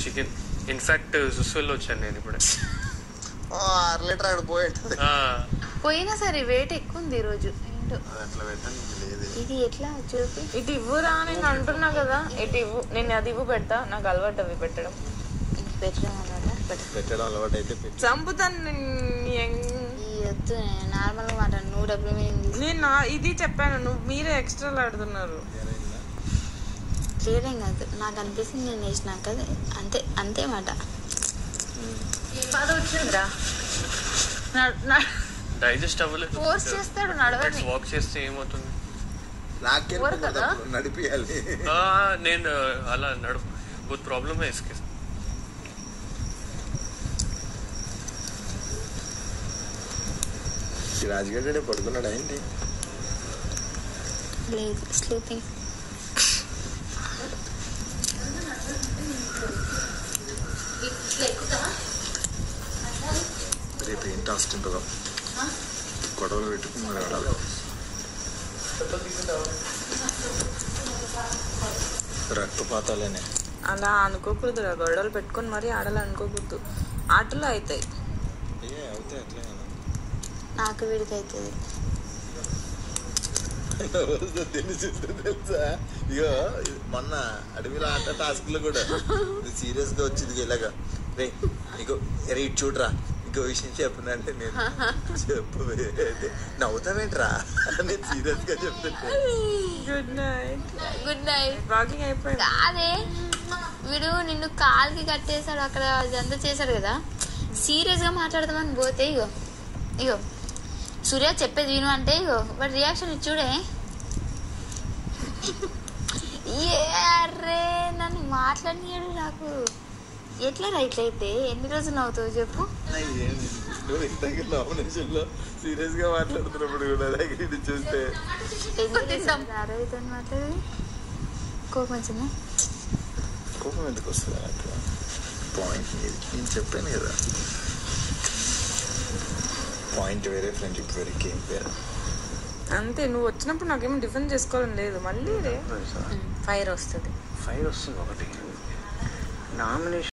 Chicken in fact సుస్వెల్లో వచ్చాను నేను ఇప్పుడు అర లీటర్ ఆడ పోయేది పోయినా సరే వెయిట్ ఎక్కువ ఉంది ఈరోజు ఏంటో అట్లా పెట్టడానికి లేదు ఇది ఎట్లా చూపి ఇటు ఇవ్వురా నేను అంటున్నా కదా ఇటు ఇవ్వు నేను అది ఇవ్వు పెడతా నాకు అలవాటు అవి పెట్టడం ఇది పెట్టడం అన్నమాట పెట్ట పెట్టడం అలవాటు అయితే పెట్టి చంపుతాను నేను ఎం- ఈ వద్దు నార్మల్గా మాట నువ్వు డబ్బులు మీద నేను నా- ఇది చెప్పాను నువ్వు మీరే ఎక్స్ట్రా ఆడుతున్నారు క్లియర్ ఏం కాదు నాకు అనిపిస్తుంది నేను వేసినాక కదా అంతే అంతే మాట బాధ వచ్చిందిరా డైజెస్ట్ అవ్వలేదు ఫోర్స్ చేస్తాడు నడవని వాక్ చేస్తే ఏమవుతుంది ఊరు కదా? నడిపియాలి ఆ, నేను అలా నడుపు బహుత్ ప్రాబ్లమ్ है इसके ఈ రాజుగాడే పడుకున్నాడు ఏంటి లేదు స్లీపింగ్ రేపు ఏం టాస్క్ ఉంటుందో గొడవలు పెట్టుకుని మరి ఆడాలి రక్తపాతాలేనే అలా అనుకోకూడదు గొడవలు పెట్టుకొని మరీ ఆడాలి అనుకోకూడదు ఆటలు అవుతాయి ఏ అవుతాయి అట్లే కదా. నాకు వీడికి అవుతుంది తెలిసిందో తెలుసా ఇగో మొన్న అడవిలో ఆట టాస్క్ లో కూడా సీరియస్ గా వచ్చింది ఇలాగా రే ఇగో ఎరే ఇటు చూడరా ఇంకో విషయం చెప్పనంటే నేను చెప్పు అంటే నవ్వుతావేంట్రా అని సీరియస్ గా చెప్తుంటే good night good night walking అయిపోయింది కాదే వీడు నిన్ను కాలుకి కట్టేశాడు అక్కడ అదంతా చేశాడు కదా సీరియస్ గా మాట్లాడదామని పోతే ఇగో ఇగో సూర్య చెప్పేది విను అంటే ఇగో వాడి రియాక్షన్ ఇది చూడే ఏ అర్రే నన్ను మాట్లాడినాడు నాకు ఎట్లా రైట్ అయితే ఎన్ని రోజులు అవుతావు చెప్పు ఏంది? నువ్వు ఇంతకీ నామినేషన్ లో సీరియస్ గా మాట్లాడుతున్నప్పుడు కూడా అలాగే ఇది చూస్తే అరవైతో మాట్లాడి కోపం వచ్చిందా కోపం ఎందుకు వస్తుంది అట్లా పాయింట్ మీది నేను చెప్పాను కదా పాయింట్ వేరే ఫ్రెండ్షిప్ వేరే గేమ్ వేరే అంతే నువ్వు వచ్చినప్పుడు నాకేమో డిఫెండ్ చేసుకోవాలని లేదు మళ్ళీ ఫైర్ వస్తుంది ఫైర్ వస్తుంది ఒకటి నామినేషన్